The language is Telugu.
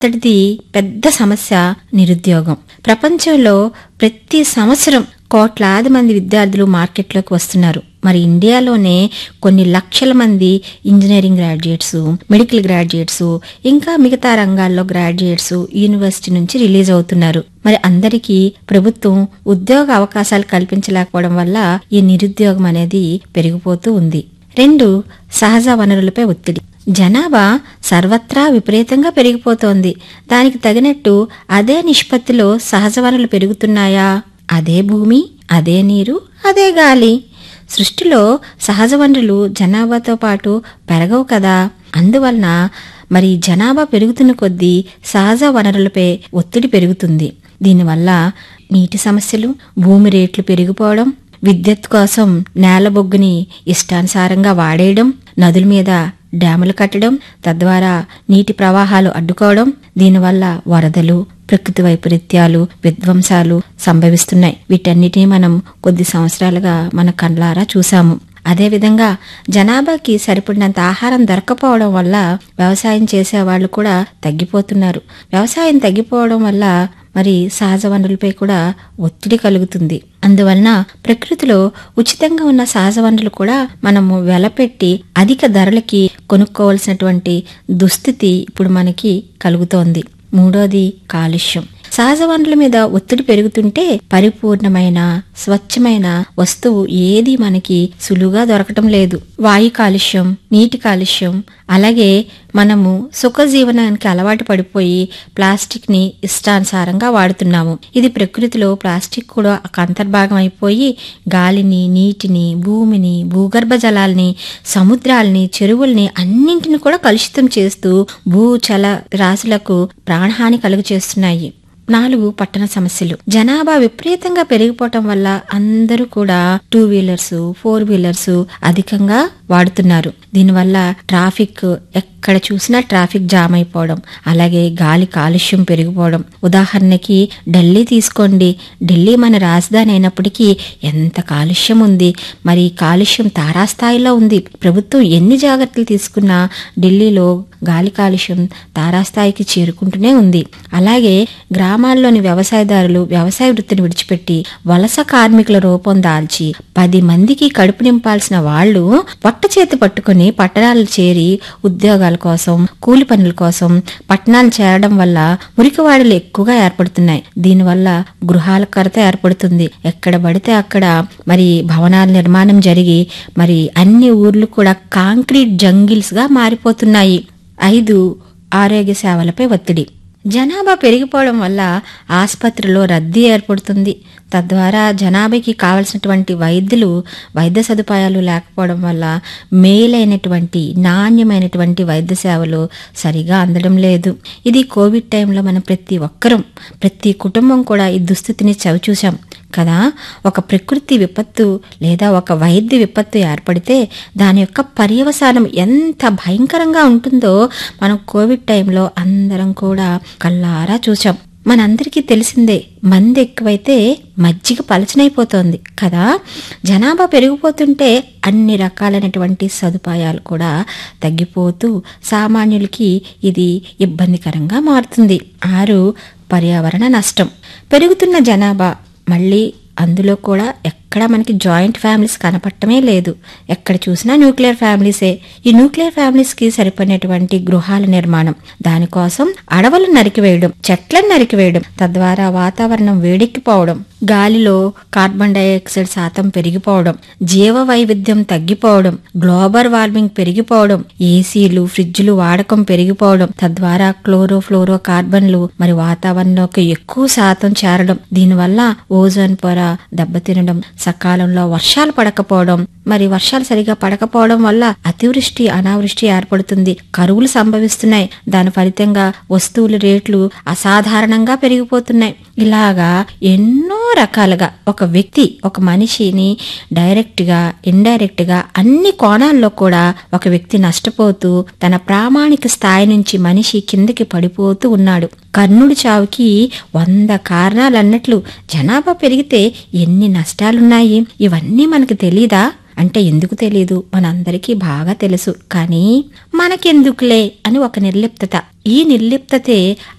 అంతటిది పెద్ద సమస్య నిరుద్యోగం ప్రపంచంలో ప్రతి సంవత్సరం కోట్లాది మంది విద్యార్థులు మార్కెట్లోకి వస్తున్నారు మరి ఇండియాలోనే కొన్ని లక్షల మంది ఇంజనీరింగ్ గ్రాడ్యుయేట్స్ మెడికల్ గ్రాడ్యుయేట్స్ ఇంకా మిగతా రంగాల్లో గ్రాడ్యుయేట్స్ యూనివర్సిటీ నుంచి రిలీజ్ అవుతున్నారు మరి అందరికీ ప్రభుత్వం ఉద్యోగ అవకాశాలు కల్పించలేకపోవడం వల్ల ఈ నిరుద్యోగం అనేది పెరిగిపోతూ ఉంది రెండు సహజ వనరులపై ఒత్తిడి జనాభా సర్వత్రా విపరీతంగా పెరిగిపోతోంది దానికి తగినట్టు అదే నిష్పత్తిలో సహజ వనరులు పెరుగుతున్నాయా అదే భూమి అదే నీరు అదే గాలి సృష్టిలో సహజ వనరులు జనాభాతో పాటు పెరగవు కదా అందువలన మరి జనాభా పెరుగుతున్న కొద్దీ సహజ వనరులపై ఒత్తిడి పెరుగుతుంది దీనివల్ల నీటి సమస్యలు భూమి రేట్లు పెరిగిపోవడం విద్యుత్ కోసం నేల బొగ్గుని ఇష్టానుసారంగా వాడేయడం నదుల మీద డ్యాములు కట్టడం తద్వారా నీటి ప్రవాహాలు అడ్డుకోవడం దీనివల్ల వరదలు ప్రకృతి వైపరీత్యాలు విధ్వంసాలు సంభవిస్తున్నాయి వీటన్నిటిని మనం కొద్ది సంవత్సరాలుగా మన కండ్లారా చూసాము అదేవిధంగా జనాభాకి సరిపడినంత ఆహారం దొరకపోవడం వల్ల వ్యవసాయం చేసేవాళ్ళు కూడా తగ్గిపోతున్నారు వ్యవసాయం తగ్గిపోవడం వల్ల మరి సహజ వనరులపై కూడా ఒత్తిడి కలుగుతుంది అందువలన ప్రకృతిలో ఉచితంగా ఉన్న సహజ వనరులు కూడా మనము వెలపెట్టి అధిక ధరలకి కొనుక్కోవాల్సినటువంటి దుస్థితి ఇప్పుడు మనకి కలుగుతోంది మూడోది కాలుష్యం సహజ వనరుల మీద ఒత్తిడి పెరుగుతుంటే పరిపూర్ణమైన స్వచ్ఛమైన వస్తువు ఏది మనకి సులువుగా దొరకటం లేదు వాయు కాలుష్యం నీటి కాలుష్యం అలాగే మనము సుఖ జీవనానికి అలవాటు పడిపోయి ప్లాస్టిక్ ని ఇష్టానుసారంగా వాడుతున్నాము ఇది ప్రకృతిలో ప్లాస్టిక్ కూడా ఒక అంతర్భాగం అయిపోయి గాలిని నీటిని భూమిని భూగర్భ జలాల్ని సముద్రాల్ని చెరువుల్ని అన్నింటిని కూడా కలుషితం చేస్తూ భూచల రాశులకు ప్రాణహాని కలుగు చేస్తున్నాయి నాలుగు పట్టణ సమస్యలు జనాభా విపరీతంగా పెరిగిపోవటం వల్ల అందరూ కూడా టూ వీలర్స్ ఫోర్ వీలర్స్ అధికంగా వాడుతున్నారు దీనివల్ల ట్రాఫిక్ ఎక్కడ చూసినా ట్రాఫిక్ జామ్ అయిపోవడం అలాగే గాలి కాలుష్యం పెరిగిపోవడం ఉదాహరణకి ఢిల్లీ తీసుకోండి ఢిల్లీ మన రాజధాని అయినప్పటికీ ఎంత కాలుష్యం ఉంది మరి కాలుష్యం తారాస్థాయిలో ఉంది ప్రభుత్వం ఎన్ని జాగ్రత్తలు తీసుకున్నా ఢిల్లీలో గాలి కాలుష్యం తారాస్థాయికి చేరుకుంటూనే ఉంది అలాగే గ్రామాల్లోని వ్యవసాయదారులు వ్యవసాయ వృత్తిని విడిచిపెట్టి వలస కార్మికుల రూపం దాల్చి పది మందికి కడుపు నింపాల్సిన వాళ్ళు పొట్ట చేతి పట్టుకుని పట్టణాలు చేరి ఉద్యోగాల కోసం కూలి పనుల కోసం పట్టణాలు చేరడం వల్ల మురికివాడలు ఎక్కువగా ఏర్పడుతున్నాయి దీనివల్ల గృహాల కొరత ఏర్పడుతుంది ఎక్కడ పడితే అక్కడ మరి భవనాల నిర్మాణం జరిగి మరి అన్ని ఊర్లు కూడా కాంక్రీట్ జంగిల్స్ గా మారిపోతున్నాయి ఐదు ఆరోగ్య సేవలపై ఒత్తిడి జనాభా పెరిగిపోవడం వల్ల ఆసుపత్రిలో రద్దీ ఏర్పడుతుంది తద్వారా జనాభాకి కావలసినటువంటి వైద్యులు వైద్య సదుపాయాలు లేకపోవడం వల్ల మేలైనటువంటి నాణ్యమైనటువంటి వైద్య సేవలు సరిగా అందడం లేదు ఇది కోవిడ్ టైంలో మనం ప్రతి ఒక్కరం ప్రతి కుటుంబం కూడా ఈ దుస్థితిని చవిచూశాం కదా ఒక ప్రకృతి విపత్తు లేదా ఒక వైద్య విపత్తు ఏర్పడితే దాని యొక్క పర్యవసానం ఎంత భయంకరంగా ఉంటుందో మనం కోవిడ్ టైంలో అందరం కూడా కళ్ళారా చూసాం మనందరికీ తెలిసిందే మంది ఎక్కువైతే మజ్జిగ పలచనైపోతోంది కదా జనాభా పెరిగిపోతుంటే అన్ని రకాలైనటువంటి సదుపాయాలు కూడా తగ్గిపోతూ సామాన్యులకి ఇది ఇబ్బందికరంగా మారుతుంది ఆరు పర్యావరణ నష్టం పెరుగుతున్న జనాభా మళ్ళీ అందులో కూడా ఎక్కడ మనకి జాయింట్ ఫ్యామిలీస్ కనపడటమే లేదు ఎక్కడ చూసినా న్యూక్లియర్ ఫ్యామిలీసే ఈ న్యూక్లియర్ ఫ్యామిలీస్ కి సరిపడినటువంటి గృహాల నిర్మాణం దానికోసం అడవులను నరికివేయడం చెట్లను నరికివేయడం తద్వారా వాతావరణం వేడెక్కిపోవడం గాలిలో కార్బన్ డైఆక్సైడ్ శాతం పెరిగిపోవడం జీవ వైవిధ్యం తగ్గిపోవడం గ్లోబల్ వార్మింగ్ పెరిగిపోవడం ఏసీలు ఫ్రిడ్జ్లు వాడకం పెరిగిపోవడం తద్వారా క్లోరో ఫ్లోరో కార్బన్లు మరి వాతావరణంలోకి ఎక్కువ శాతం చేరడం దీనివల్ల ఓజోన్ పొర దెబ్బతినడం సకాలంలో వర్షాలు పడకపోవడం మరి వర్షాలు సరిగా పడకపోవడం వల్ల అతివృష్టి అనావృష్టి ఏర్పడుతుంది కరువులు సంభవిస్తున్నాయి దాని ఫలితంగా వస్తువుల రేట్లు అసాధారణంగా పెరిగిపోతున్నాయి ఇలాగా ఎన్నో రకాలుగా ఒక వ్యక్తి ఒక మనిషిని డైరెక్ట్ గా ఇండైరెక్ట్ గా అన్ని కోణాల్లో కూడా ఒక వ్యక్తి నష్టపోతూ తన ప్రామాణిక స్థాయి నుంచి మనిషి కిందకి పడిపోతూ ఉన్నాడు కర్ణుడి చావుకి వంద కారణాలు అన్నట్లు జనాభా పెరిగితే ఎన్ని నష్టాలున్నాయి ఇవన్నీ మనకు తెలీదా అంటే ఎందుకు తెలీదు మనందరికీ బాగా తెలుసు కానీ మనకెందుకులే అని ఒక నిర్లిప్తత ఈ నిర్లిప్తతే